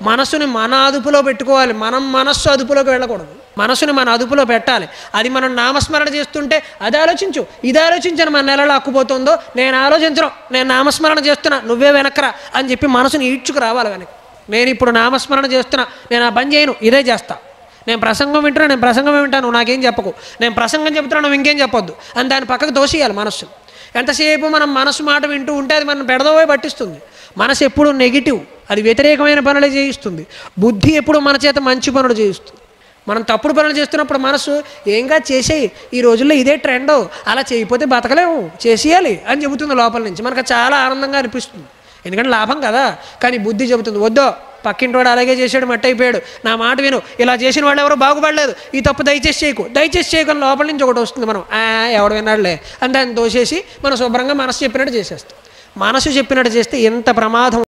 మనసుని మన అదుపులో పెట్టుకోవాలి మనం మనస్సు అదుపులోకి వెళ్ళకూడదు మనసుని మన అదుపులో పెట్టాలి అది మనం నామస్మరణ చేస్తుంటే అది ఆలోచించు ఇది ఆలోచించను మన నెలలో అక్కుపోతుందో నేను ఆలోచించను నేను నామస్మరణ చేస్తున్నా నువ్వే వెనక్కరా అని చెప్పి మనసుని ఈడ్చుకు రావాలి వెనక్కి నేను ఇప్పుడు నామస్మరణ చేస్తున్నా నేను ఆ పని చేయను ఇదే చేస్తా నేను ప్రసంగం వింటున్నా నేను ప్రసంగం వింటాను నువ్వు నాకేం చెప్పకు నేను ప్రసంగం చెప్తున్నా నువ్వు ఇంకేం చెప్పొద్దు అని దాని పక్కకు దోషేయాలి మనస్సు ఎంతసేపు మనం మనసు మాట వింటూ ఉంటే అది మనం బెడదోవే పట్టిస్తుంది మనసు ఎప్పుడు నెగిటివ్ అది వ్యతిరేకమైన పనులు చేయిస్తుంది బుద్ధి ఎప్పుడు మన చేత మంచి పనులు చేయిస్తుంది మనం తప్పుడు పనులు చేస్తున్నప్పుడు మనసు ఏంగా చేసేయి ఈ రోజుల్లో ఇదే ట్రెండ్ అలా చేయకపోతే బతకలేము చేసేయాలి అని చెబుతుంది లోపల నుంచి మనకు అది చాలా ఆనందంగా అనిపిస్తుంది ఎందుకంటే లాభం కదా కానీ బుద్ధి చెబుతుంది వద్దో పక్కింటి వాడు అలాగే చేసాడు మట్టి అయిపోయాడు నా మాట విను ఇలా చేసిన వాళ్ళు ఎవరు బాగుపడలేదు ఈ తప్పు దయచేసి చేయకు దయచేసి చేయకు లోపల నుంచి ఒకటి వస్తుంది మనం "ఆ, ఎవడు విన్నాడులే అని దాన్ని దోసేసి మనం శుభ్రంగా మనసు చెప్పినట్టు చేసేస్తాం మనసు చెప్పినట్టు చేస్తే ఎంత ప్రమాదం